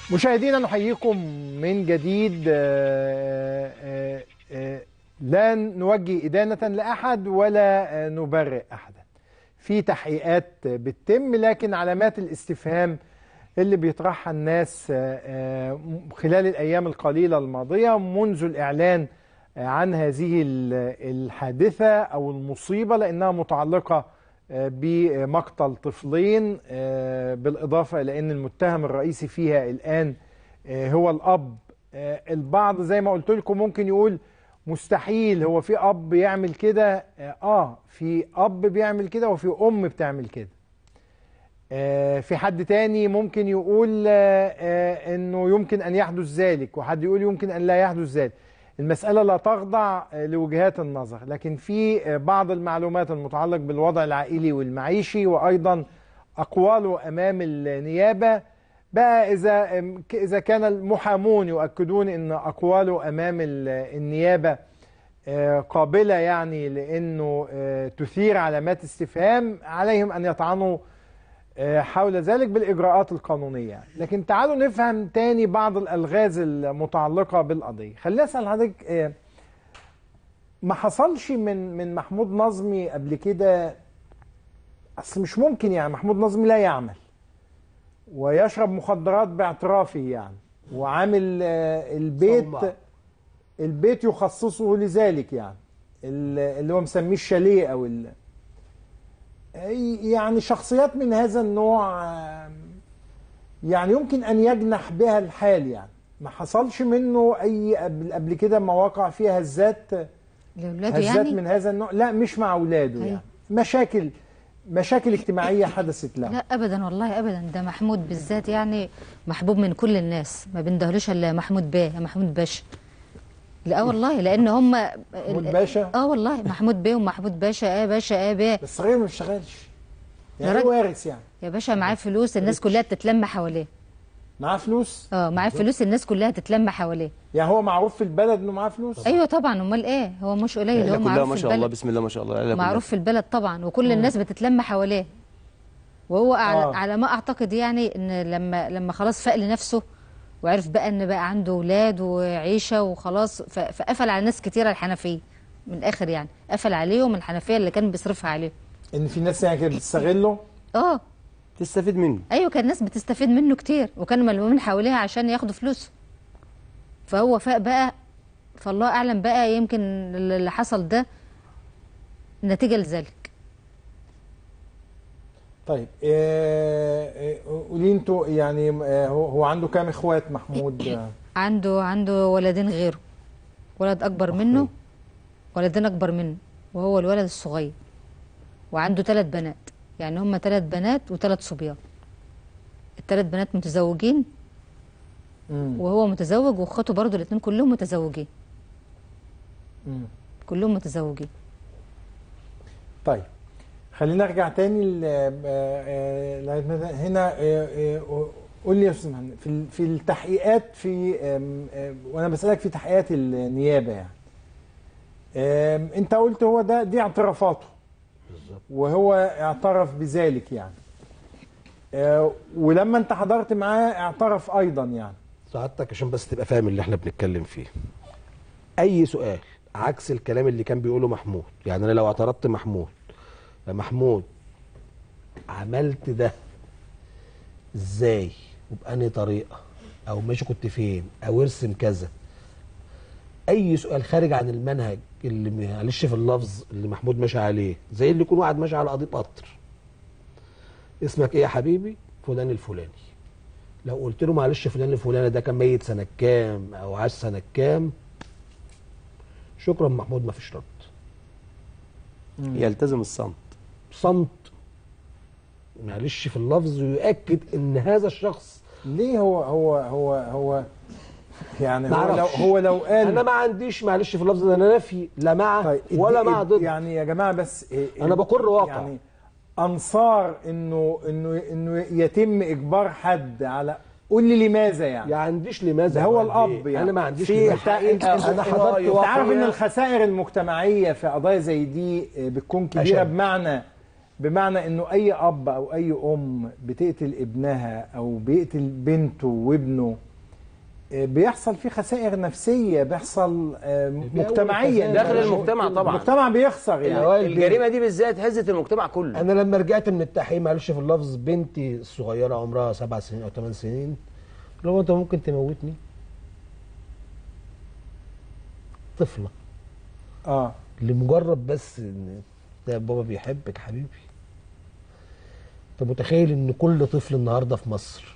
مشاهدينا نحييكم من جديد آه، آه، آه، لا نوجه إدانة لأحد ولا آه، نبرئ أحدا في تحقيقات بتتم لكن علامات الاستفهام اللي بيطرحها الناس آه، آه، خلال الأيام القليلة الماضية منذ الإعلان آه، عن هذه ال- الحادثة أو المصيبة لأنها متعلقة آه، بمقتل طفلين آه، بالإضافة إلى أن المتهم الرئيسي فيها الآن آه، هو الأب آه، البعض زي ما قلت لكم ممكن يقول مستحيل هو في أب يعمل كده آه، آه في أب بيعمل كده وفي أم بتعمل كده آه، في حد تاني ممكن يقول آه، آه، انه يمكن ان يحدث ذلك وحد يقول يمكن ان لا يحدث ذلك المسألة لا تخضع آه، لوجهات النظر لكن في آه، بعض المعلومات المتعلق بالوضع العائلي والمعيشي وأيضا أقواله أمام النيابة بقى إذا آم، ك- إذا كان المحامون يؤكدون أن أقواله أمام ال- النيابة آه، قابلة يعني لأنه آه، تثير علامات استفهام عليهم أن يطعنوا آه، حول ذلك بالإجراءات القانونية لكن تعالوا نفهم تاني بعض الألغاز المتعلقة بالقضية خليني أسأل حضرتك آه، ما حصلش من من محمود نظمي قبل كده أصل مش ممكن يعني محمود نظمي لا يعمل ويشرب مخدرات باعترافه يعني وعامل آه، البيت صنع. البيت يخصصه لذلك يعني ال- اللي هو مسميه الشاليه او ال... يعني شخصيات من هذا النوع آم، يعني يمكن ان يجنح بها الحال يعني ما حصلش منه اي قبل قبل كده مواقع فيها هزات لاولاده هزات يعني من هذا النوع لا مش مع اولاده أيوة. يعني مشاكل مشاكل اجتماعيه حدثت له لا ابدا والله ابدا ده محمود بالذات يعني محبوب من كل الناس ما بندهلوش الا محمود بيه يا محمود باشا لا والله لان هم محمود باشا اه والله محمود بيه ومحمود باشا اه باشا اه بيه بس الصغير ما بيشتغلش يا يعني راجل. وارث يعني يا باشا معاه فلوس الناس كلها تتلم حواليه معاه فلوس اه معاه فلوس الناس كلها تتلم حواليه يعني هو معروف في البلد انه معاه فلوس ايوه طبعا امال ايه هو مش قليل العيلة هو كلها معروف ما في شاء الله البلد بسم الله ما شاء الله العيلة كلها. معروف في البلد طبعا وكل الناس بتتلم حواليه وهو على, آه. على ما اعتقد يعني ان لما لما خلاص فاق لنفسه وعرف بقى ان بقى عنده اولاد وعيشه وخلاص ف- فقفل على ناس كتيره الحنفيه من الاخر يعني قفل عليهم الحنفيه اللي كان بيصرفها عليهم ان في ناس يعني كده بتستغله اه تستفيد منه ايوه كان الناس بتستفيد منه كتير وكانوا ملمومين حواليها عشان ياخدوا فلوسه فهو فاق بقى فالله اعلم بقى يمكن اللي حصل ده نتيجه لذلك طيب آه، آه، قولي انتوا يعني آه، هو هو عنده كام اخوات محمود آه، عنده عنده ولدين غيره ولد اكبر منه ولدين اكبر منه وهو الولد الصغير وعنده ثلاث بنات يعني هم ثلاث بنات وثلاث صبيان الثلاث بنات متزوجين مم، وهو متزوج واخواته برضو الاثنين كلهم متزوجين مم. كلهم متزوجين طيب خلينا نرجع تاني ل- آه، آه، لغاية ما- هنا آه، آه، قول لي يا استاذ محمد في ال- في التحقيقات في آم، آم، وانا بسالك في تحقيقات النيابه يعني آم، انت قلت هو ده دي اعترافاته وهو اعترف بذلك يعني آه، ولما انت حضرت معاه اعترف ايضا يعني سعادتك عشان بس تبقى فاهم اللي احنا بنتكلم فيه اي سؤال عكس الكلام اللي كان بيقوله محمود يعني انا لو اعترضت محمود يا محمود عملت ده ازاي وبأني طريقه او ماشي كنت فين او ارسم كذا اي سؤال خارج عن المنهج اللي معلش في اللفظ اللي محمود ماشي عليه زي اللي يكون واحد ماشي على قضيه قطر اسمك ايه يا حبيبي فلان الفلاني لو قلت له معلش فلان الفلاني ده كان ميت سنه كام او عاش سنه كام شكرا محمود ما فيش رد يلتزم الصمت صمت معلش في اللفظ يؤكد ان هذا الشخص ليه هو هو هو هو يعني هو لو معرفش. هو لو قال انا ما عنديش معلش في اللفظ ده انا نافي لا مع طيب ولا ادي- مع ضد يعني يا جماعه بس إيه- أنا بقر واقع. يعني انصار انه انه انه يتم اجبار حد على قول لي لماذا يعني ما عنديش لماذا ده هو ولا الاب إيه. يعني انا ما عنديش في لماذا. انت انت انا حضرت انت عارف ان واقعية. الخسائر المجتمعيه في قضايا زي دي بتكون كبيره أشد. بمعنى بمعنى انه اي اب او اي ام بتقتل ابنها او بيقتل بنته وابنه آه، بيحصل فيه خسائر نفسيه بيحصل آه، مجتمعيا خسائر داخل يعني المجتمع طبعا المجتمع بيخسر يعني الأوائل الجريمه دي بالذات هزت المجتمع كله انا لما رجعت من التحقيق معلش في اللفظ بنتي الصغيره عمرها سبع سنين او ثمان سنين لو انت ممكن تموتني طفله اه لمجرد بس ان ده بابا بيحبك حبيبي انت متخيل ان كل طفل النهارده في مصر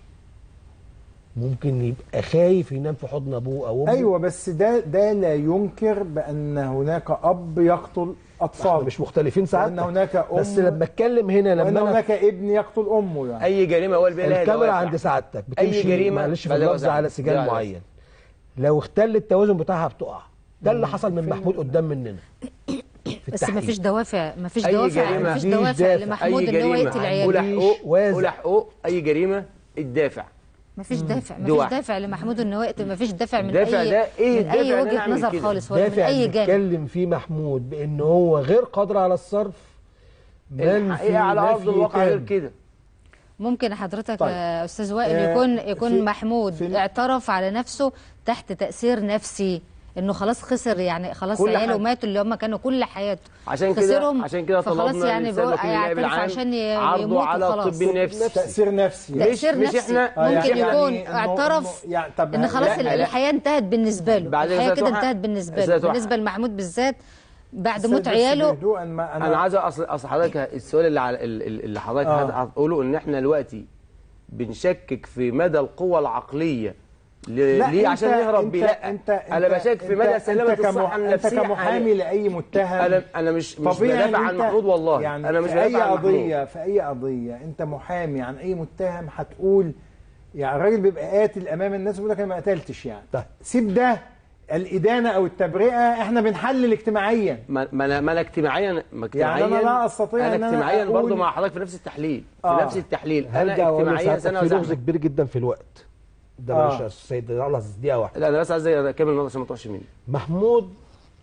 ممكن يبقى خايف ينام في حضن ابوه او امه ايوه بس ده ده لا ينكر بان هناك اب يقتل اطفال مش مختلفين ساعات وان هناك ام بس لما اتكلم هنا وان لما انا هناك ابن يقتل امه يعني اي جريمه اول بيها لها الكاميرا دوافع. عند سعادتك أي بتمشي جريمة معلش في بلا اللفظ وزع. على سجال لا، لا. معين لو اختل التوازن بتاعها بتقع ده اللي حصل من محمود قدام مننا في بس ما فيش دوافع ما فيش أي دوافع جريمة. ما فيش مفيش دوافع دافع. لمحمود اي ان هو جريمه يقتل ولا عياله حقوق وازع. ولا حقوق اي جريمه الدافع ما فيش دافع ما دي فيش واحد. دافع لمحمود ان هو يقتل ما فيش دافع من الدافع اي ده إيه من اي الدافع إن أنا وجهه أعمل نظر كده؟ خالص ولا من دافع اي جانب بيتكلم فيه محمود بان هو غير قادر على الصرف منفي الحقيقه على ارض نفي الواقع غير تام. كده ممكن حضرتك طيب. يا استاذ وائل آه، يكون يكون في- محمود في ال- اعترف على نفسه تحت تاثير نفسي انه خلاص خسر يعني خلاص كل عياله حاجة. ماتوا اللي هم كانوا كل حياته عشان كده خسرهم عشان كده فخلاص طلبنا يعني للسيد بيقول وكيل النائب يعترف العام عشان ي- عرضه يموت على وخلاص. الطب النفسي تاثير نفسي تأثير مش نفسي إحنا- آه، ممكن يعني- يكون يعني إنه- اعترف إنه- يعني طب ان خلاص لا، لا. الحياه انتهت بالنسبه له بعد الحياه أستاذ كده وحى- انتهت بالنسبه له أستاذ وحى. بالنسبه لمحمود بالذات بعد بس- موت بس عياله بهدوء ما انا عايز اصل اصل حضرتك السؤال اللي على ال- ال- اللي حضرتك آه. هتقوله ان احنا دلوقتي بنشكك في مدى القوه العقليه ل- لا ليه أنت- عشان نهرب أنت- بيه لا انت انا أنت- بشكك في أنت- مدى أنت سلامه كمح- الصحه انت النفسيه كمحامي حاليا. لاي متهم انا انا مش مش طبيعي بدافع إن عن أنت- محمود والله يعني انا مش في اي بدافع عن محمود قضيه في اي قضيه انت محامي عن اي متهم هتقول يعني الراجل بيبقى قاتل امام الناس بيقول لك انا ما قتلتش يعني طيب. سيب ده الادانه او التبرئه احنا بنحلل اجتماعيا ما ما انا ما انا اجتماعيا ما يعني أنا اجتماعيا لا أستطيع انا أن أنا اجتماعيا أقول- برضه مع حضرتك في نفس التحليل في آه. نفس التحليل انا هرجع واقول اجتماعيا لسعادتك سنه في لغز وزحمه كبير جدا في الوقت ده آه. معلش يا أستاذ سيد لحظه دقيقه واحده لا انا بس عايز اكمل النقطه عشان ما تروحش مني محمود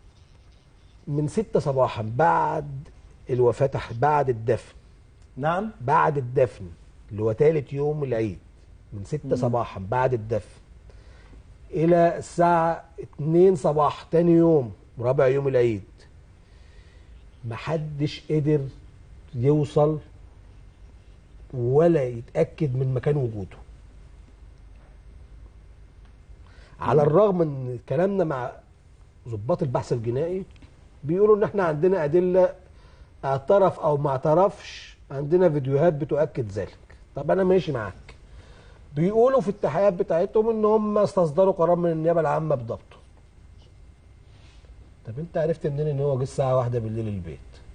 من ستة صباحا بعد الوفاة بعد الدفن نعم بعد الدفن اللي هو تالت يوم العيد من ستة صباحا بعد الدفن إلى الساعة اتنين صباح تاني يوم رابع يوم العيد محدش قدر يوصل ولا يتأكد من مكان وجوده على الرغم من كلامنا مع ضباط البحث الجنائي بيقولوا ان احنا عندنا ادله اعترف او ما اعترفش عندنا فيديوهات بتؤكد ذلك طب انا ماشي معاك بيقولوا في التحقيقات بتاعتهم ان هم استصدروا قرار من النيابه العامه بضبطه طب انت عرفت منين ان هو جه الساعه واحدة بالليل البيت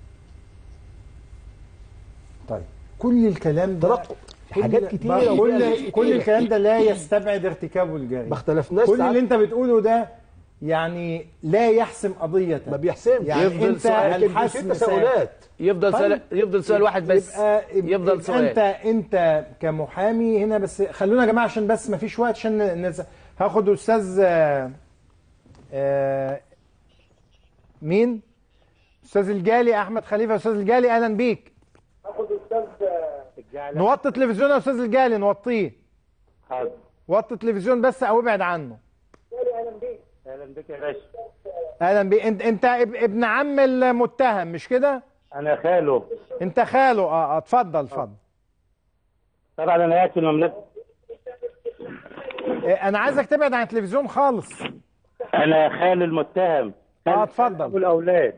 طيب كل الكلام ده ترقب في حاجات كل- كتيره كل وفيها كل كتيرة. الكلام ده لا يستبعد ارتكابه الجريمه ما اختلفناش كل ساعات. اللي انت بتقوله ده يعني لا يحسم قضيه ما بيحسمش يعني يفضل انت سؤال، لكن في الحسم تساؤلات يفضل طيب. سؤال يفضل سؤال واحد بس يبقى يفضل يبقى سؤال انت انت كمحامي هنا بس خلونا يا جماعه عشان بس ما فيش وقت عشان نز... هاخد استاذ آه، آه، مين استاذ الجالي احمد خليفه استاذ الجالي اهلا بيك نوطي التلفزيون يا استاذ الجالي نوطيه حاضر وطي التلفزيون بس او ابعد عنه اهلا بك يا باشا اهلا بيك انت انت اب- ابن عم المتهم مش كده انا خاله انت خاله اه اه اتفضل اتفضل طبعا انا قاعد في المملكه اه، انا عايزك تبعد عن التلفزيون خالص انا خال المتهم اه اتفضل ابو الاولاد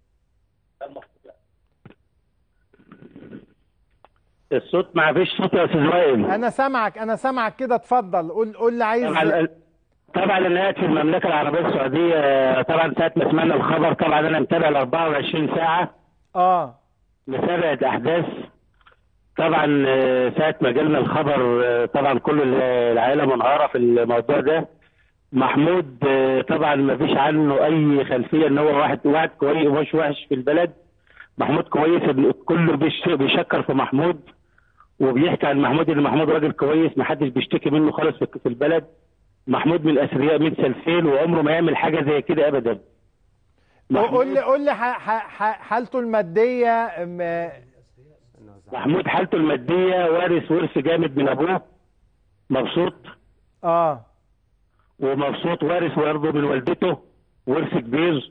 الصوت ما فيش صوت يا استاذ وائل انا سامعك انا سامعك كده اتفضل قول قول لي عايز طبعا طبعا انا قاعد في المملكه العربيه السعوديه طبعا ساعه ما سمعنا الخبر طبعا انا متابع ال 24 ساعه اه متابعة أحداث طبعا آه، ساعة ما جالنا الخبر آه، طبعا كل العائلة منهارة في الموضوع ده محمود آه، طبعا ما فيش عنه أي خلفية إن هو واحد واحد كويس مش وحش في البلد محمود كويس إن كله بيش- بيشكر في محمود وبيحكي عن محمود إن محمود راجل كويس ما حدش بيشتكي منه خالص في في البلد محمود من الأثرياء من سلفين وعمره ما يعمل حاجة زي كده أبدا قول لي قول لي ح- ح- ح- حالته الماديه ام، محمود حالته الماديه وارث ورث جامد من ابوه مبسوط اه ومبسوط وارث برضه من والدته ورث كبير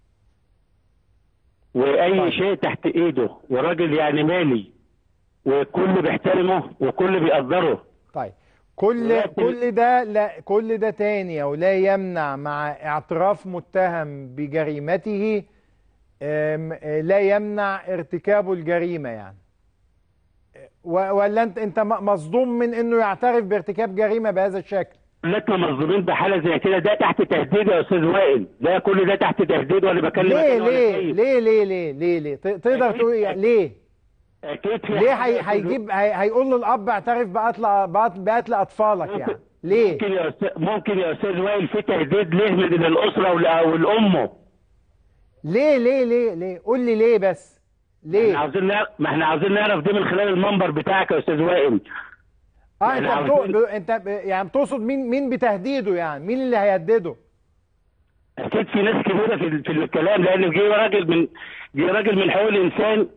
واي طيب. شيء تحت ايده وراجل يعني مالي وكل بيحترمه وكل بيقدره طيب كل ولكن- كل ده لا كل ده تاني ولا يمنع مع اعتراف متهم بجريمته آم، آه، لا يمنع ارتكابه الجريمة يعني آه، و- ولا انت انت م- مصدوم من انه يعترف بارتكاب جريمة بهذا الشكل لكن مظلومين بحاله زي كده ده تحت تهديد يا استاذ وائل ده كل ده تحت تهديد وانا بكلمك ليه أنا وأنا ليه خايف. ليه ليه ليه ليه ليه ت- تقدر تقول يعني ليه اكيد في ليه حاجة يا هي- أستاذ هيجيب هي- هيقول للاب اعترف بقتل بقتل- بقتل اطفالك ممكن- يعني ليه ممكن يا استاذ ممكن يا استاذ وائل في تهديد ليه من الاسره وال- والامه ليه ليه ليه ليه قول لي ليه بس احنا ليه عاوزين نعرف ما احنا عاوزين نعرف دي من خلال المنبر بتاعك يا استاذ وائل اه يعني انت عاوزين- بتو... ب- انت ب... يعني بتقصد مين مين بتهديده يعني مين اللي هيهدده اكيد في ناس كبيره في, ال- في الكلام لان جه راجل من جه راجل من حقوق الانسان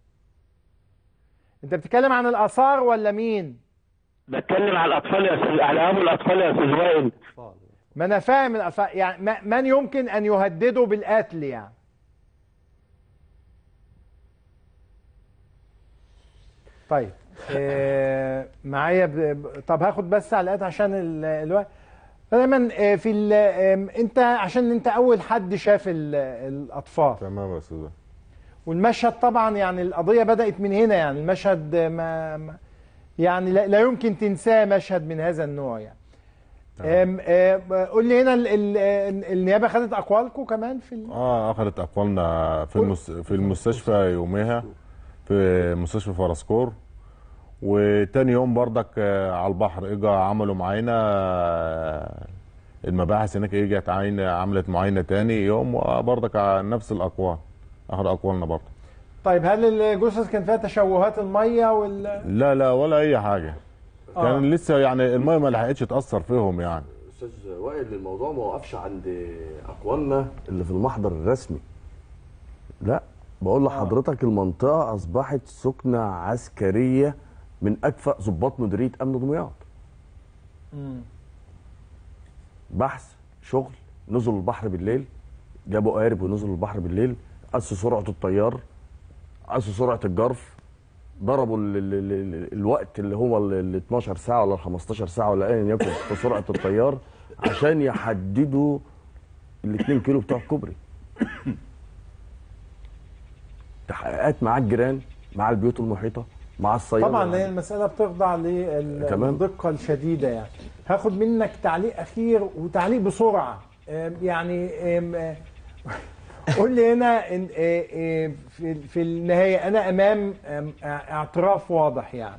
انت بتتكلم عن الاثار ولا مين بتكلم على الاطفال يا استاذ على ابو الاطفال يا استاذ وائل ما انا فاهم الاثار يعني ما- من يمكن ان يهدده بالقتل يعني طيب آه معايا ب... ب- طب هاخد بس على الآيات عشان ال- الوقت دايما آه، في ال... آم، انت عشان انت اول حد شاف ال... الاطفال تمام يا استاذ والمشهد طبعا يعني القضية بدأت من هنا يعني المشهد ما ما- يعني لا, لا يمكن تنساه مشهد من هذا النوع يعني أم أم قول لي هنا ال ال النيابة خدت أقوالكم كمان في ال... اه اخذت اقوالنا في المس... في المستشفى يوميها في مستشفى فرسكور وتاني يوم بردك آه، على البحر اجا عملوا معاينه آه، المباحث هناك اجت عاينه عملت معاينه تاني يوم وبردك على نفس الاقوال اخذ اقوالنا برضه طيب هل الجثث كان فيها تشوهات المية وال لا لا ولا اي حاجه كان آه. لسه يعني الميه ما لحقتش تاثر فيهم يعني استاذ وائل الموضوع ما وقفش عند اقوالنا اللي في المحضر الرسمي لا بقول لحضرتك المنطقه اصبحت سكنه عسكريه من اكفأ ضباط مديريه امن دمياط بحث شغل نزلوا البحر بالليل جابوا قارب ونزلوا البحر بالليل قاسوا سرعه الطيار قاسوا سرعه الجرف ضربوا ال ال ال ال الوقت اللي هو ال ال 12 ساعه ولا ال 15 ساعه ولا ايا يكن في سرعه الطيار عشان يحددوا ال 2 كيلو بتوع الكوبري تحقيقات مع الجيران مع البيوت المحيطه مع الصيادله طبعا هي المسألة بتخضع تمام. للدقة الشديدة يعني هاخد منك تعليق أخير وتعليق بسرعة أم، يعني أم، آه، قول لي هنا إن- آه، آه، في في النهاية أنا أمام أم، اعتراف واضح يعني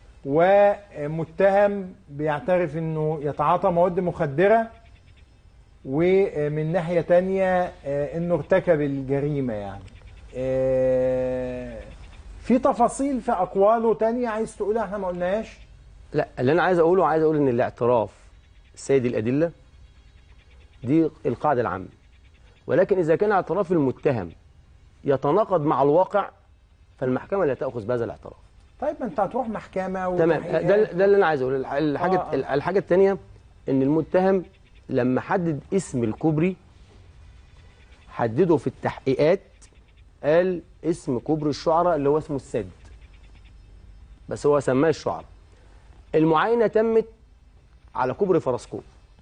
ومتهم بيعترف إنه يتعاطى مواد مخدرة ومن ناحية تانية آه، إنه ارتكب الجريمة يعني آه، في تفاصيل في أقواله تانية عايز تقولها احنا ما قلناهاش لا اللي انا عايز اقوله عايز اقول ان الاعتراف سيد الادله دي القاعده العامه ولكن اذا كان اعتراف المتهم يتناقض مع الواقع فالمحكمه لا تاخذ بهذا الاعتراف طيب ما انت هتروح محكمة تمام وتحقيقات. ده ده اللي انا عايز اقوله الح- الحاجه آه، آه. الحاجه الثانيه ان المتهم لما حدد اسم الكوبري حدده في التحقيقات قال اسم كوبري الشعراء اللي هو اسمه السد بس هو سماه الشعراء المعاينه تمت على كوبري فرسكور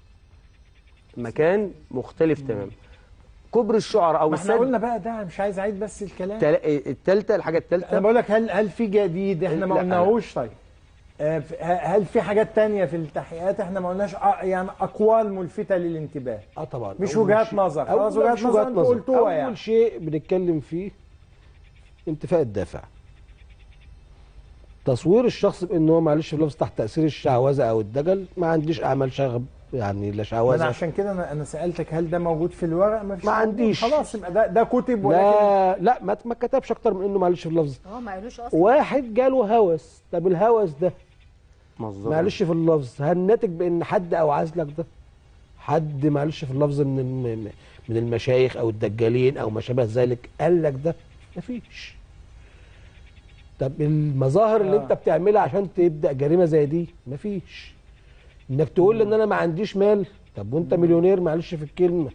مكان مختلف تماما كوبري الشعراء او ما احنا السد قلنا بقى ده مش عايز اعيد بس الكلام الثالثه الحاجه انا الثالثه بقول لك هل هل في جديد احنا ما لا، قلناهوش طيب آه، ف- هل في حاجات تانية في التحقيقات احنا ما قلناش آه، يعني اقوال ملفتة للانتباه اه طبعا مش أول وجهات شيء- نظر. أول- خلاص لا، وجهات مش نظر وجهات انتوا نظر. قلتوها اول يعني. شيء بنتكلم فيه انتفاء الدافع تصوير الشخص بان هو معلش في اللفظ تحت تاثير الشعوذه او الدجل ما عنديش اعمال شغب يعني لا ما انا شعوذه عشان كده انا انا سالتك هل ده موجود في الورق ما فيش ما موجود. عنديش. خلاص يبقى ده ده كتب ولكن لا لا ما ما كتبش اكتر من انه معلش في اللفظ اه ما قالوش اصلا واحد جاله هوس طب الهوس ده مظبوط. معلش في اللفظ هل ناتج بان حد اوعز لك ده حد معلش في اللفظ من الم- من المشايخ او الدجالين او ما شابه ذلك قال لك ده مفيش طب المظاهر اللي آه. انت بتعملها عشان تبدا جريمه زي دي مفيش انك تقول لي ان انا ما عنديش مال طب وانت مليونير معلش في الكلمه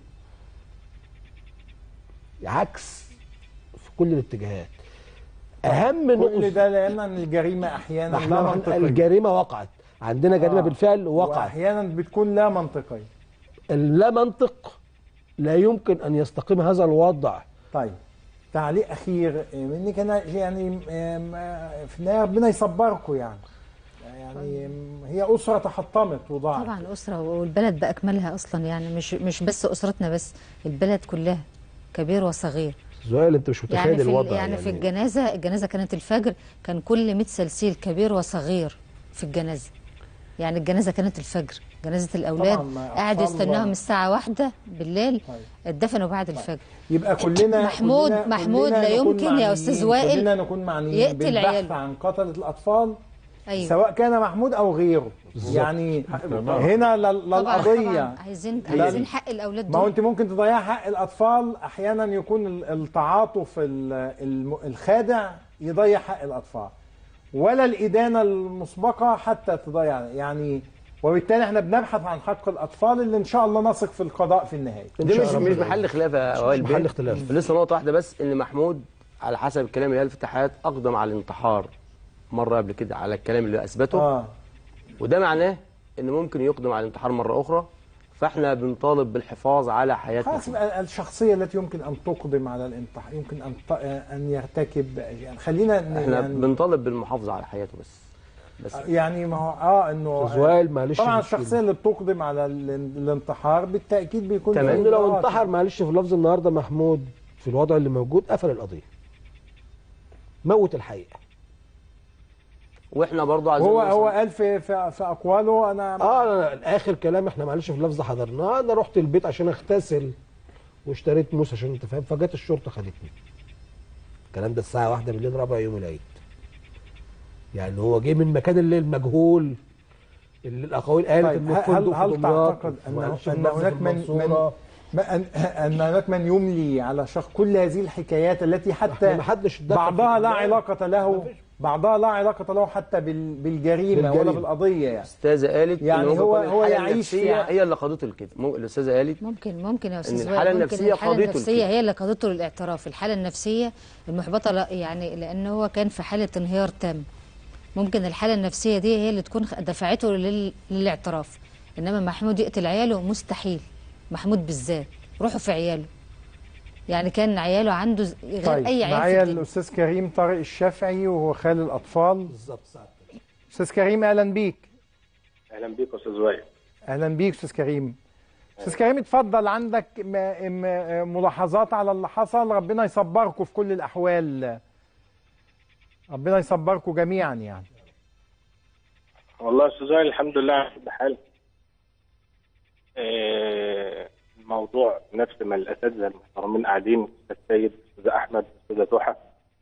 عكس في كل الاتجاهات اهم كل نقطه ده لان الجريمه احيانا لا احنا منطقيه الجريمه وقعت عندنا جريمه آه. بالفعل وقعت واحيانا بتكون لا منطقيه اللا منطق لا يمكن ان يستقيم هذا الوضع طيب تعليق اخير منك انا يعني آم، آه، في النهايه ربنا يصبركم يعني يعني آم، هي اسره تحطمت وضاعت طبعا أسرة والبلد بأكملها أصلا يعني مش مش بس أسرتنا بس البلد كلها كبير وصغير زويل انت مش متخيل يعني في ال- الوضع يعني في الجنازة الجنازة كانت الفجر كان كل 100 سلسيل كبير وصغير في الجنازة يعني الجنازة كانت الفجر جنازة الأولاد طبعاً ما قعدوا أطفال يستنوهم برضه. الساعة واحدة بالليل طيب. اتدفنوا بعد الفجر يبقى كلنا محمود- كلنا محمود كلنا لا نكون يمكن يا معنيين- أستاذ وائل كلنا نكون معنيين يقتل بالبحث عياله. عن قتلة الأطفال أيوة سواء كان محمود أو غيره يعني تمام. هنا لل- طبعا للقضية طبعا عايزين لا- عايزين حق الأولاد ما هو دول انت ممكن تضيع حق الاطفال احيانا يكون ال- التعاطف ال- الم- الخادع يضيع حق الاطفال ولا الادانه المسبقه حتى تضيع يعني وبالتالي احنا بنبحث عن حق الاطفال اللي ان شاء الله نثق في القضاء في النهايه ده شاء مش الله مش ربنا محل خلاف يا مش وائل محل بيه. اختلاف. لسه نقطه واحده بس ان محمود على حسب الكلام اللي قال في التحقيقات اقدم على الانتحار مره قبل كده على الكلام اللي اثبته اه وده معناه ان ممكن يقدم على الانتحار مره اخرى فاحنا بنطالب بالحفاظ على حياه خلاص محمود. يبقى الشخصيه التي يمكن ان تقدم على الانتحار يمكن ان ط- ان يرتكب يعني خلينا ن- احنا يعني, بنطالب بالمحافظه على حياته بس بس يعني ما هو اه انه زوال معلش طبعا في الشخصيه الكلمة. اللي بتقدم على ال- الانتحار بالتاكيد بيكون تمام. في لانه لو إجراءات. انتحر معلش في اللفظ النهارده محمود في الوضع اللي موجود قفل القضيه موت الحقيقه واحنا برضو عايزين هو نوصل- هو قال في في, في اقواله انا اه أنا اخر كلام احنا معلش في اللفظ حضرناه انا رحت البيت عشان اغتسل واشتريت موس عشان انت فاهم فجت الشرطه خدتني الكلام ده الساعه واحدة بالليل رابع يوم العيد يعني هو جه من مكان الليل مجهول اللي الاقاويل قالت طيب انه هل فندق هل, في هل دمياط تعتقد ان ومعلش في ان اللفظ في هناك من من المنصورة. ما- ان ان هناك من يملي على شخص كل هذه الحكايات التي احنا حتى محدش اتدخل بعضها في لا الإجراء. علاقة له بعضها لا علاقة له حتى بال- بالجريمة ولا بالجريمة. بالقضية يعني الاستاذه قالت يعني إن ممكن هو- يكون هو الحالة يعيش في- النفسية هي اللي قادته لكده مو- الاستاذه قالت ممكن ممكن يا استاذ الحالة وائل، ممكن النفسية الحاله قادته النفسيه لكده. هي اللي قادته للاعتراف الحاله النفسيه المحبطه لا يعني لان هو كان في حاله انهيار تام ممكن الحاله النفسيه دي هي اللي تكون دفعته لل... للاعتراف انما محمود يقتل عياله مستحيل محمود بالذات روحوا في عياله يعني كان عياله عنده ز- غير طيب اي عيال معايا في الدنيا. الاستاذ كريم طارق الشافعي وهو خال الاطفال بالظبط ساعتك استاذ كريم اهلا بيك اهلا بيك يا استاذ وائل اهلا بيك استاذ كريم استاذ كريم اتفضل عندك م- م- ملاحظات على اللي حصل ربنا يصبركم في كل الاحوال ربنا يصبركم جميعا يعني والله يا استاذ وائل الحمد لله على كل حال آه، الموضوع نفس ما الاساتذه المحترمين قاعدين استاذ سيد استاذ احمد استاذه توحه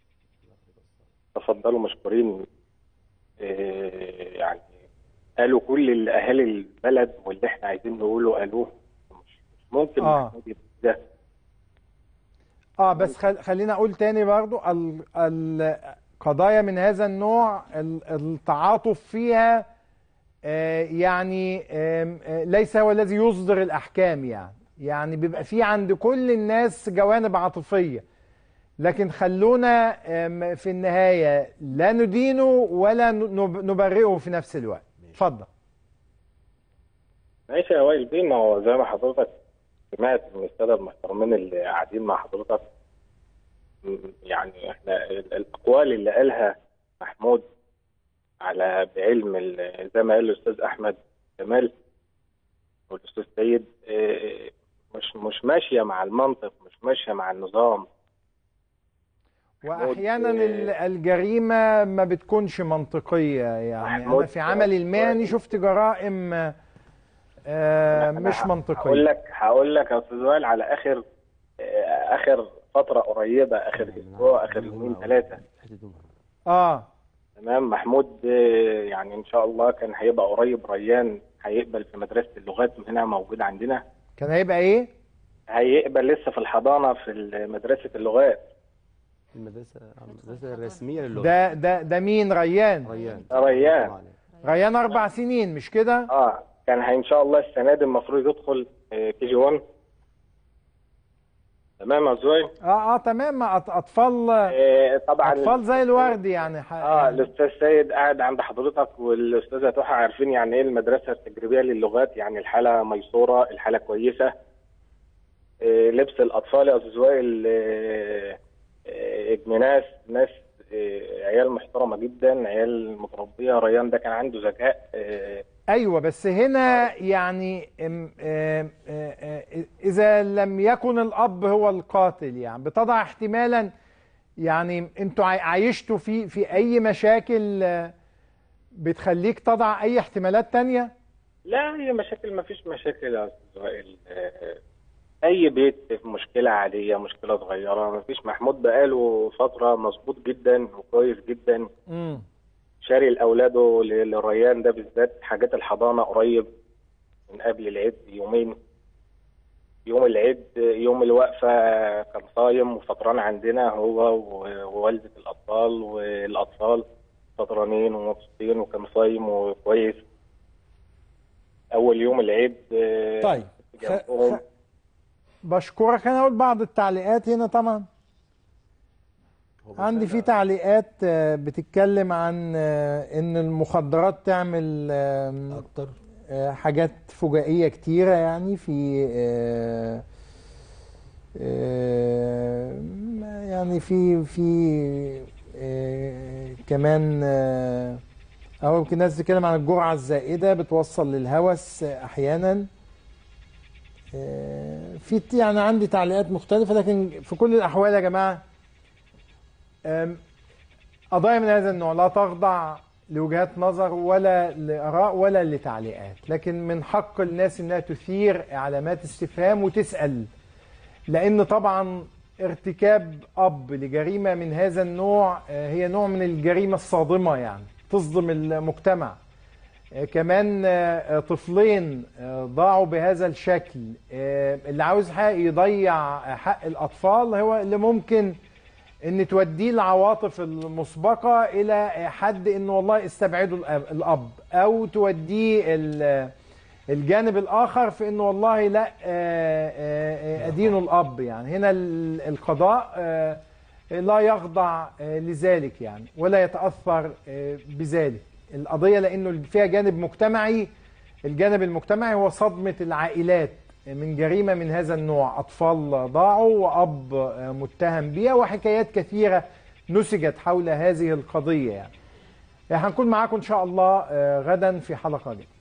تفضلوا مشكورين آه، يعني قالوا كل اللي اهالي البلد واللي احنا عايزين نقوله قالوه مش مش ممكن آه. محمود يبقى ده اه بس خل... خلينا اقول تاني برضو ال... القضايا من هذا النوع ال... التعاطف فيها آه يعني آم، آه ليس هو الذي يصدر الاحكام يعني يعني بيبقى في عند كل الناس جوانب عاطفيه لكن خلونا آم، في النهايه لا ندينه ولا نب- نبرئه في نفس الوقت اتفضل ماشي يا وائل بيه ما هو زي ما حضرتك سمعت من الساده المحترمين اللي قاعدين مع حضرتك م- يعني احنا ال- الاقوال اللي قالها محمود على بعلم ال- زي ما قال الاستاذ احمد جمال والاستاذ سيد اه، مش مش ماشيه مع المنطق مش ماشيه مع النظام واحيانا محمود، ال- الجريمه ما بتكونش منطقيه يعني انا محمود، في عملي المهني شفت جرائم آه، أنا مش هقول منطقيه لك هقول لك يا استاذ وائل على اخر اه، اخر فتره قريبه اخر اسبوع اخر يومين ثلاثه اه تمام محمود آه، يعني ان شاء الله كان هيبقى قريب ريان هيقبل في مدرسه اللغات هنا موجود عندنا كان هيبقى ايه هيقبل لسه في الحضانه في مدرسه اللغات المدرسه المدرسه الرسميه للغه ده ده ده مين ريان ريان ريان طبعاً. ريان اربع سنين مش كده اه كان ان شاء الله السنه دي المفروض يدخل كي جي 1 تمام يا زوي اه اه تمام ما أط- اطفال آه طبعا اطفال زي الورد يعني ح- اه الاستاذ سيد قاعد عند حضرتك والاستاذه تحى عارفين يعني ايه المدرسه التجريبيه للغات يعني الحاله ميسوره الحاله كويسه آه لبس الاطفال يا استاذ وائل آه، آه، ابن ناس ناس آه، عيال محترمه جدا عيال متربيه ريان ده كان عنده ذكاء آه، ايوه بس هنا يعني ام- ام- اه- اه- اذا لم يكن الاب هو القاتل يعني بتضع احتمالا يعني انتوا عاي- عايشتوا في في اي مشاكل اه، بتخليك تضع اي احتمالات تانية لا هي مشاكل ما فيش مشاكل يا استاذ وائل آه، اي بيت في مشكله عاديه مشكله صغيره ما فيش محمود بقاله فتره مظبوط جدا وكويس جدا امم شاري لاولاده ل- للريان ده بالذات حاجات الحضانه قريب من قبل العيد بيومين يوم العيد يوم الوقفه كان صايم وفطران عندنا هو و- ووالده الاطفال والاطفال فطرانين ومبسوطين وكان صايم وكويس اول يوم العيد آه، طيب خ- جنبهم. خ- بشكرك انا اقول بعض التعليقات هنا طبعا عندي في تعليقات اه، بتتكلم عن اه، ان المخدرات تعمل اه، اكتر آه، حاجات فجائية كتيرة يعني في آه، آه، يعني في في آه، كمان آه، أو يمكن ناس تتكلم عن الجرعة الزائدة بتوصل للهوس آه، أحيانا آه، في يعني عندي تعليقات مختلفة لكن في كل الأحوال يا جماعة آم، قضايا من هذا النوع لا تخضع لوجهات نظر ولا لآراء ولا لتعليقات لكن من حق الناس انها تثير علامات استفهام وتسأل لان طبعا ارتكاب اب لجريمة من هذا النوع آه، هي نوع من الجريمة الصادمة يعني تصدم المجتمع آه، كمان آه، طفلين آه، ضاعوا بهذا الشكل آه، اللي عاوز حق يضيع حق الأطفال هو اللي ممكن ان توديه العواطف المسبقة الى حد انه والله استبعدوا الأب- الاب او توديه ال- الجانب الاخر في انه والله لا آه، آه، آه، ادينوا الاب يعني هنا ال- القضاء آه، لا يخضع آه، لذلك يعني ولا يتاثر آه، بذلك القضيه لانه فيها جانب مجتمعي الجانب المجتمعي هو صدمه العائلات من جريمه من هذا النوع اطفال ضاعوا واب آه، متهم بها وحكايات كثيره نسجت حول هذه القضيه يعني هنكون معاكم ان شاء الله آه، غدا في حلقه جديده